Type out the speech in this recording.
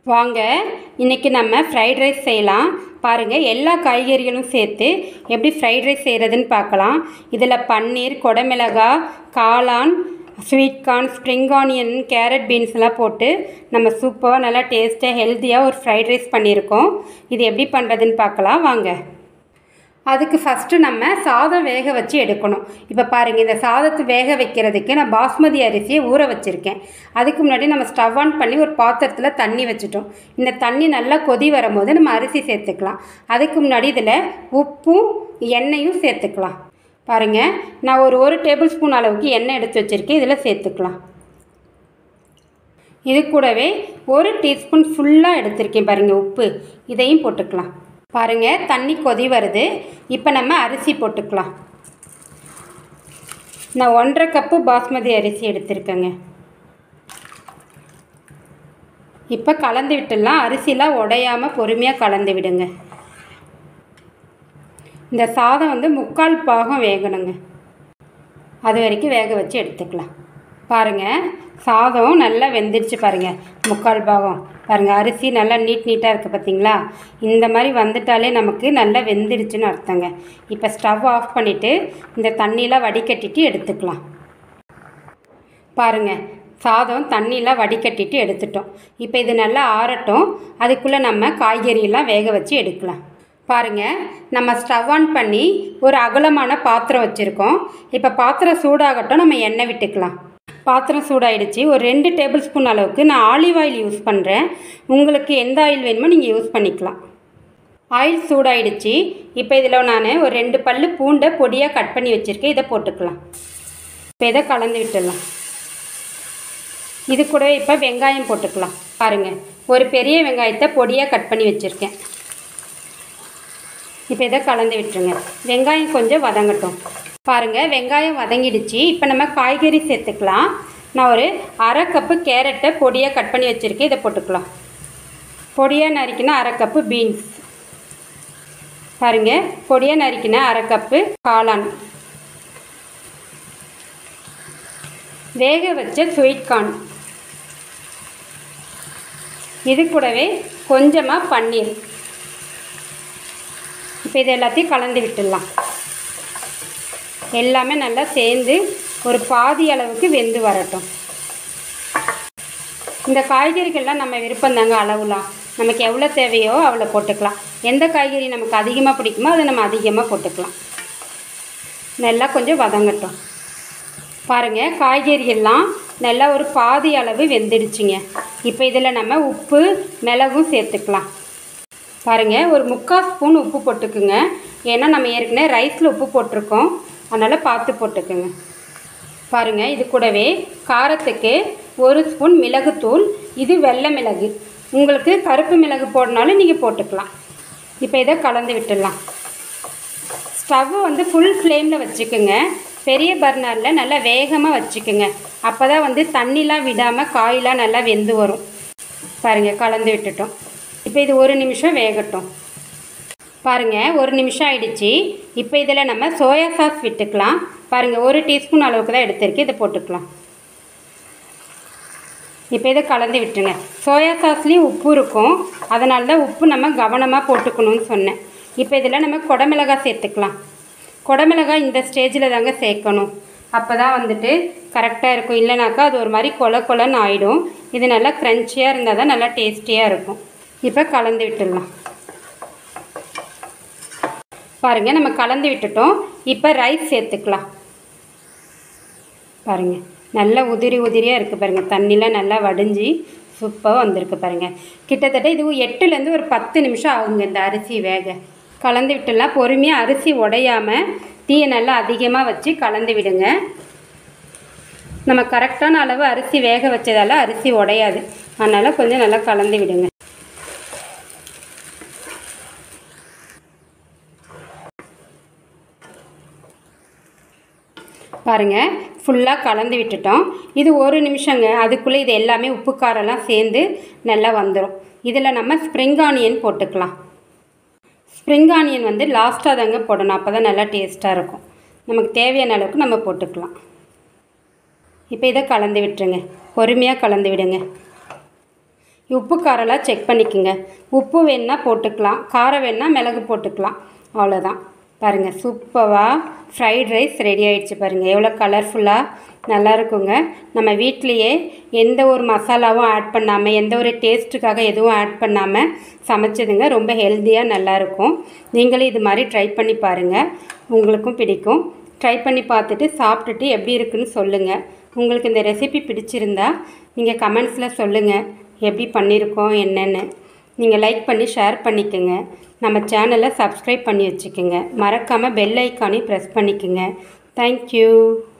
வாங்க இன்றைக்கி நம்ம ஃப்ரைட் ரைஸ் செய்யலாம் பாருங்கள் எல்லா காய்கறிகளும் சேர்த்து எப்படி ஃப்ரைட் ரைஸ் செய்கிறதுன்னு பார்க்கலாம் இதில் பன்னீர் கொடமிளகா காளான் sweet corn spring onion carrot பீன்ஸ்லாம் போட்டு நம்ம சூப்பராக நல்லா டேஸ்ட்டாக ஹெல்த்தியாக ஒரு ஃப்ரைட் ரைஸ் பண்ணியிருக்கோம் இது எப்படி பண்ணுறதுன்னு பார்க்கலாம் வாங்க அதுக்கு ஃபஸ்ட்டு நம்ம சாதம் வேக வச்சு எடுக்கணும் இப்போ பாருங்கள் இந்த சாதத்தை வேக வைக்கிறதுக்கு நான் பாஸ்மதி அரிசியை ஊற வச்சுருக்கேன் அதுக்கு முன்னாடி நம்ம ஸ்டவ் ஆன் பண்ணி ஒரு பாத்திரத்தில் தண்ணி வச்சுட்டோம் இந்த தண்ணி நல்லா கொதி வரும்போது நம்ம அரிசி சேர்த்துக்கலாம் அதுக்கு முன்னாடி இதில் உப்பும் எண்ணெயும் சேர்த்துக்கலாம் பாருங்கள் நான் ஒரு ஒரு டேபிள் ஸ்பூன் அளவுக்கு எண்ணெய் எடுத்து வச்சுருக்கேன் இதில் சேர்த்துக்கலாம் இது கூடவே ஒரு டீஸ்பூன் ஃபுல்லாக எடுத்திருக்கேன் பாருங்கள் உப்பு இதையும் போட்டுக்கலாம் பாருங்கள் தண்ணி கொதி வருது இப்போ நம்ம அரிசி போட்டுக்கலாம் நான் ஒன்றரை கப்பு பாஸ்மதி அரிசி எடுத்திருக்கேங்க இப்போ கலந்து விட்டுடலாம் அரிசிலாம் உடையாமல் பொறுமையாக கலந்து விடுங்க இந்த சாதம் வந்து முக்கால் பாகம் வேகணுங்க அது வரைக்கும் வேக வச்சு எடுத்துக்கலாம் பாருங்கள் சாதம் நல்லா வெந்துடுச்சு பாருங்கள் முக்கால் பாகம் பாருங்கள் அரிசி நல்லா நீட் நீட்டாக இருக்குது பார்த்தீங்களா இந்த மாதிரி வந்துட்டாலே நமக்கு நல்லா வெந்துடுச்சுன்னு அர்த்தங்க இப்போ ஸ்டவ் ஆஃப் பண்ணிவிட்டு இந்த தண்ணியெலாம் வடிகட்டிட்டு எடுத்துக்கலாம் பாருங்கள் சாதம் தண்ணியெலாம் வடிகட்டிட்டு எடுத்துட்டோம் இப்போ இது நல்லா ஆறட்டும் அதுக்குள்ளே நம்ம காய்கறியெல்லாம் வேக வச்சு எடுக்கலாம் பாருங்கள் நம்ம ஸ்டவ் ஆன் பண்ணி ஒரு அகலமான பாத்திரம் வச்சுருக்கோம் இப்போ பாத்திரம் சூடாகட்டும் நம்ம எண்ணெய் விட்டுக்கலாம் பாத்திரம் சூடாயிடுச்சு ஒரு ரெண்டு டேபிள் ஸ்பூன் அளவுக்கு நான் ஆலிவ் ஆயில் யூஸ் பண்ணுறேன் உங்களுக்கு எந்த ஆயில் வேணுமோ நீங்கள் யூஸ் பண்ணிக்கலாம் ஆயில் சூடாயிடுச்சு இப்போ இதில் நான் ஒரு ரெண்டு பல் பூண்டை பொடியாக கட் பண்ணி வச்சுருக்கேன் இதை போட்டுக்கலாம் இப்போ இதை கலந்து விட்டுடலாம் இது கூடவே இப்போ வெங்காயம் போட்டுக்கலாம் பாருங்கள் ஒரு பெரிய வெங்காயத்தை பொடியாக கட் பண்ணி வச்சுருக்கேன் இப்போ இதை கலந்து விட்டுருங்க வெங்காயம் கொஞ்சம் வதங்கட்டும் பாருங்கள் வெங்காயம் வதங்கிடுச்சு இப்போ நம்ம காய்கறி சேர்த்துக்கலாம் நான் ஒரு அரை கப்பு கேரட்டை பொடியாக கட் பண்ணி வச்சுருக்கேன் இதை போட்டுக்கலாம் பொடியாக நறுக்கினா அரை கப்பு பீன்ஸ் பாருங்கள் பொடியாக நறுக்கினா அரை கப்பு காளான் வேக வச்ச ஸ்வீட் கார்ன் இது கூடவே கொஞ்சமாக பன்னீர் இப்போ இது எல்லாத்தையும் கலந்து விட்டுடலாம் எல்லாமே நல்லா சேர்ந்து ஒரு பாதி அளவுக்கு வெந்து வரட்டும் இந்த காய்கறிகள்லாம் நம்ம விருப்பம் தாங்க அளவுலாம் நமக்கு எவ்வளோ தேவையோ அவ்வளோ போட்டுக்கலாம் எந்த காய்கறி நமக்கு அதிகமாக பிடிக்குமோ அதை நம்ம அதிகமாக போட்டுக்கலாம் நல்லா கொஞ்சம் வதங்கட்டும் பாருங்கள் காய்கறி எல்லாம் நல்லா ஒரு பாதி அளவு வெந்துடுச்சுங்க இப்போ இதில் நம்ம உப்பு மிளகும் சேர்த்துக்கலாம் பாருங்கள் ஒரு முக்கால் ஸ்பூன் உப்பு போட்டுக்குங்க ஏன்னா நம்ம ஏற்கனவே ரைஸில் உப்பு போட்டிருக்கோம் அதனால் பார்த்து போட்டுக்குங்க பாருங்கள் இது கூடவே காரத்துக்கு ஒரு ஸ்பூன் மிளகுத்தூள் இது வெள்ளை மிளகு உங்களுக்கு கருப்பு மிளகு போடனாலும் நீங்கள் போட்டுக்கலாம் இப்போ இதை கலந்து விட்டுடலாம் ஸ்டவ் வந்து ஃபுல் ஃப்ளேமில் வச்சுக்குங்க பெரிய பர்னரில் நல்லா வேகமாக வச்சுக்குங்க அப்போ தான் வந்து தண்ணிலாம் விடாமல் காயெலாம் நல்லா வெந்து வரும் பாருங்கள் கலந்து விட்டுட்டோம் இப்போ இது ஒரு நிமிஷம் வேகட்டும் பாருங்கள் ஒரு நிமிஷம் ஆயிடுச்சு இப்போ இதில் நம்ம சோயா சாஸ் விட்டுக்கலாம் பாருங்கள் ஒரு டீஸ்பூன் அளவுக்கு தான் எடுத்திருக்கு இதை போட்டுக்கலாம் இப்போ இதை கலந்து விட்டுருங்க சோயா சாஸ்லேயும் உப்பு இருக்கும் அதனால தான் உப்பு நம்ம கவனமாக போட்டுக்கணும்னு சொன்னேன் இப்போ இதில் நம்ம குடமிளகாய் சேர்த்துக்கலாம் குடமிளகாய் இந்த ஸ்டேஜில் தாங்க சேர்க்கணும் அப்போ தான் வந்துட்டு கரெக்டாக இருக்கும் இல்லைனாக்கா அது ஒரு மாதிரி கொல கொலன்னு ஆகிடும் இது நல்லா க்ரன்ச்சியாக இருந்தால் தான் நல்லா டேஸ்டியாக இருக்கும் இப்போ கலந்து விட்டுடலாம் பாருங்கள் நம்ம கலந்து விட்டுட்டோம் இப்போ ரைஸ் சேர்த்துக்கலாம் பாருங்கள் நல்லா உதிரி உதிரியாக இருக்குது பாருங்கள் தண்ணிலாம் நல்லா வடிஞ்சு சூப்பராக வந்திருக்கு பாருங்கள் கிட்டத்தட்ட இது எட்டுலேருந்து ஒரு பத்து நிமிஷம் ஆகுங்க இந்த அரிசி வேக கலந்து விட்டுலாம் பொறுமையாக அரிசி உடையாமல் தீயை நல்லா அதிகமாக வச்சு கலந்து விடுங்க நம்ம கரெக்டான அளவு அரிசி வேக வச்சதால் அரிசி உடையாது அதனால் கொஞ்சம் நல்லா கலந்து விடுங்க பாருங்கள் ஃபுல்லாக கலந்து விட்டுட்டோம் இது ஒரு நிமிஷங்க அதுக்குள்ளே இது எல்லாமே உப்பு காரெல்லாம் சேர்ந்து நல்லா வந்துடும் இதில் நம்ம ஸ்ப்ரிங் ஆனியன் போட்டுக்கலாம் ஸ்ப்ரிங் ஆனியன் வந்து லாஸ்ட்டாக தாங்க போடணும் அப்போ தான் நல்லா டேஸ்ட்டாக இருக்கும் நமக்கு தேவையான அளவுக்கு நம்ம போட்டுக்கலாம் இப்போ இதை கலந்து விட்டுருங்க பொறுமையாக கலந்து விடுங்க உப்பு காரம்லாம் செக் பண்ணிக்கோங்க உப்பு வேணுன்னா போட்டுக்கலாம் காரம் வேணுன்னா மிளகு போட்டுக்கலாம் அவ்வளோதான் பாருங்கள் சூப்பராக ஃப்ரைட் ரைஸ் ரெடி ஆயிடுச்சு பாருங்கள் எவ்வளோ கலர்ஃபுல்லாக நல்லா இருக்குங்க நம்ம வீட்லேயே எந்த ஒரு மசாலாவும் ஆட் பண்ணாமல் எந்த ஒரு டேஸ்ட்டுக்காக எதுவும் ஆட் பண்ணாமல் சமைச்சதுங்க ரொம்ப ஹெல்த்தியாக நல்லாயிருக்கும் நீங்களும் இது மாதிரி ட்ரை பண்ணி பாருங்கள் உங்களுக்கும் பிடிக்கும் ட்ரை பண்ணி பார்த்துட்டு சாப்பிட்டுட்டு எப்படி இருக்குன்னு சொல்லுங்கள் உங்களுக்கு இந்த ரெசிபி பிடிச்சிருந்தா நீங்கள் கமெண்ட்ஸில் சொல்லுங்கள் எப்படி பண்ணியிருக்கோம் என்னென்னு நீங்கள் லைக் பண்ணி ஷேர் பண்ணிக்கோங்க நம்ம சேனலை சப்ஸ்கிரைப் பண்ணி வச்சுக்கோங்க மறக்காமல் பெல் ஐக்கானையும் ப்ரெஸ் பண்ணிக்கோங்க தேங்க்யூ